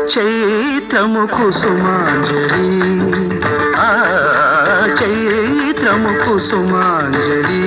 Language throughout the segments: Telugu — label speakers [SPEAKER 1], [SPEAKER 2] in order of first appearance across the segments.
[SPEAKER 1] చైత్రము కుసుమాంజలి ఆ చైత్రము కుసుమాంజలి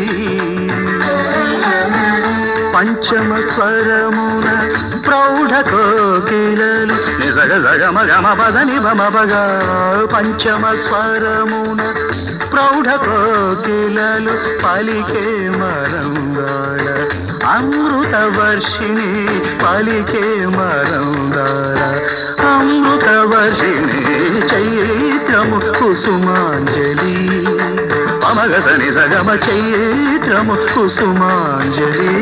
[SPEAKER 1] పంచమ స్వరమున ప్రౌఢ కోకిలలు నిజగ జగమ గమ పదని భమ భగ పంచమ స్వరమున ప్రౌఢ కోకిలలు పలికే మరంగాళ అమృత వర్షిణి పలికే మరంగాళ అమృత వర్షిణి చైత్రము కుసుమాంజలి పమగసని సగమ చైత్రము కుసుమాంజలి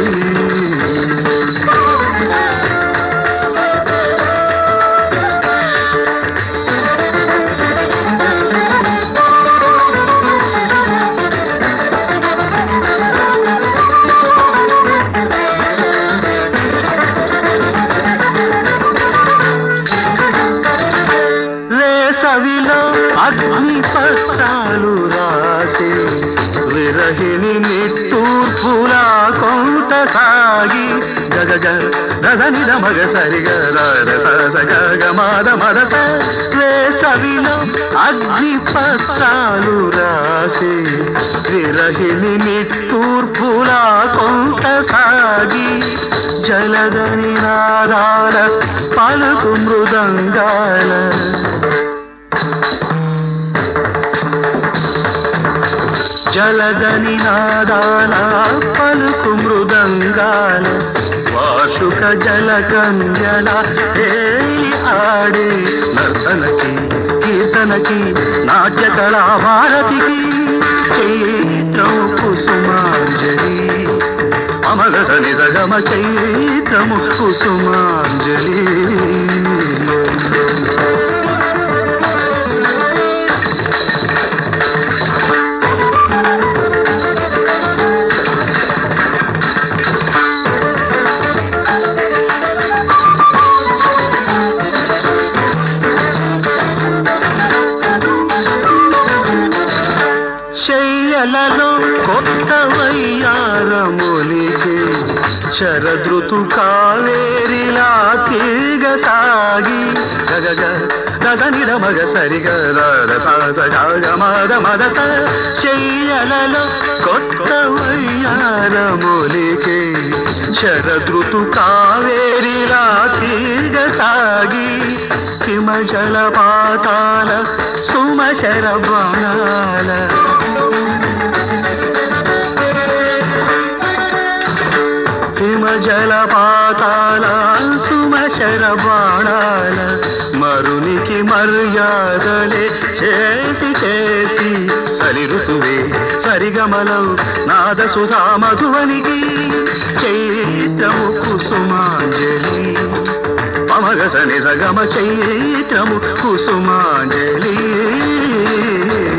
[SPEAKER 1] వేసవిలో అగ్ని పత్రాలు రాసి విరహిణి నిట్టూర్పులా కొంత సాగి గగ గగని మగ సరిగ గగ మాద మదస వేసవిలో అగ్ని పత్రాలు రాసి విరహిణి నిట్టూర్పులా కొంత సాగి జలదని నాదాల పలుకు మృదంగాల జలదని నాదాల పలుకు మృదంగాల వాసుక జల కంజల తేలి ఆడే నర్తనకి కీర్తనకి నాట్య కళా భారతికి చైత్రం కుసుమాంజలి అమగస నిజగమ చైత్రము కుసుమాంజలి శయ్యలలో కొత్త వయ్యారములికి శరదృతు కావేరిలా తీగ సాగి గగగ గగని మగ సరిగ మాద మదత శయ్యలలో కొత్త వయ్యారములికి శరదృతు కావేరిలా తీగ సాగి హిమ జలపాతాల సుమశర బాణాల హిమ జలపాతాల సుమశర బాణాల మరునికి మర్యాదలే చేసి చేసి సరి ఋతువే సరిగమలం నాద సుధా మధువనికి చైత్రము కుసుమాంజలి పమగసని సగమ చైత్రము కుసుమాంజలి